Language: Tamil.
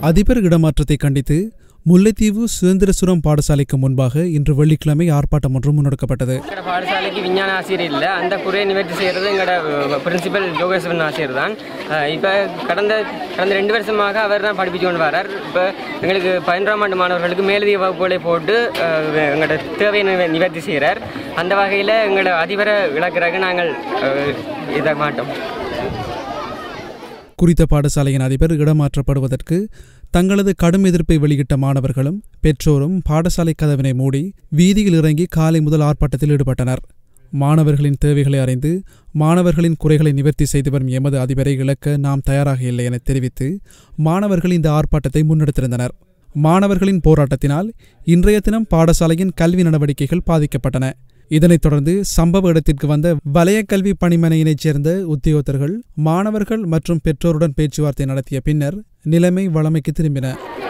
அதிபர் இடமாற்றத்தை கண்டித்து முல்லைத்தீவு சுதந்திரசுரம் பாடசாலைக்கு முன்பாக இன்று வெள்ளிக்கிழமை ஆர்ப்பாட்டம் ஒன்று முன்னெடுக்கப்பட்டது எங்களோட பாடசாலைக்கு விஞ்ஞான ஆசிரியர் இல்லை அந்த குறையை நிவர்த்தி செய்கிறது எங்களோட பிரின்சிபல் யோகேஸ்வரன் ஆசிரியர் தான் இப்போ கடந்த கடந்த ரெண்டு வருஷமாக அவர் தான் படிப்பிச்சு கொண்டு வரார் இப்போ எங்களுக்கு பதினொன்றாம் ஆண்டு மாணவர்களுக்கு மேலதிக வகுப்புகளை போட்டு அஹ், எங்களோட தேவையை நிவ- நிவர்த்தி செய்கிறார் அந்த வகையில் எங்களோட அதிபரை இழக்கிறாங்க நாங்கள் அஹ், இதை மாட்டோம் குறித்த பாடசாலையின் அதிபர் இடமாற்றப்படுவதற்கு தங்களது கடும் எதிர்ப்பை வெளியிட்ட மாணவர்களும் பெற்றோரும் பாடசாலை கதவினை மூடி வீதியில் இறங்கி காலை முதல் ஆர்ப்பாட்டத்தில் ஈடுபட்டனர் மாணவர்களின் தேவைகளை அறிந்து மாணவர்களின் குறைகளை நிவர்த்தி செய்து வரும் எமது அதிபரை இழக்க நாம் தயாராக இல்லை என தெரிவித்து மாணவர்கள் இந்த ஆர்ப்பாட்டத்தை முன்னெடுத்திருந்தனர் மாணவர்களின் போராட்டத்தினால் இன்றைய தினம் பாடசாலையின் கல்வி நடவடிக்கைகள் பாதிக்கப்பட்டன இதனைத் தொடர்ந்து சம்பவ இடத்திற்கு வந்த வலய கல்வி பணிமனையினைச் சேர்ந்த உத்தியோகத்தர்கள் மாணவர்கள் மற்றும் பெற்றோருடன் பேச்சுவார்த்தை நடத்திய பின்னர் நிலைமை வழமைக்கு திரும்பின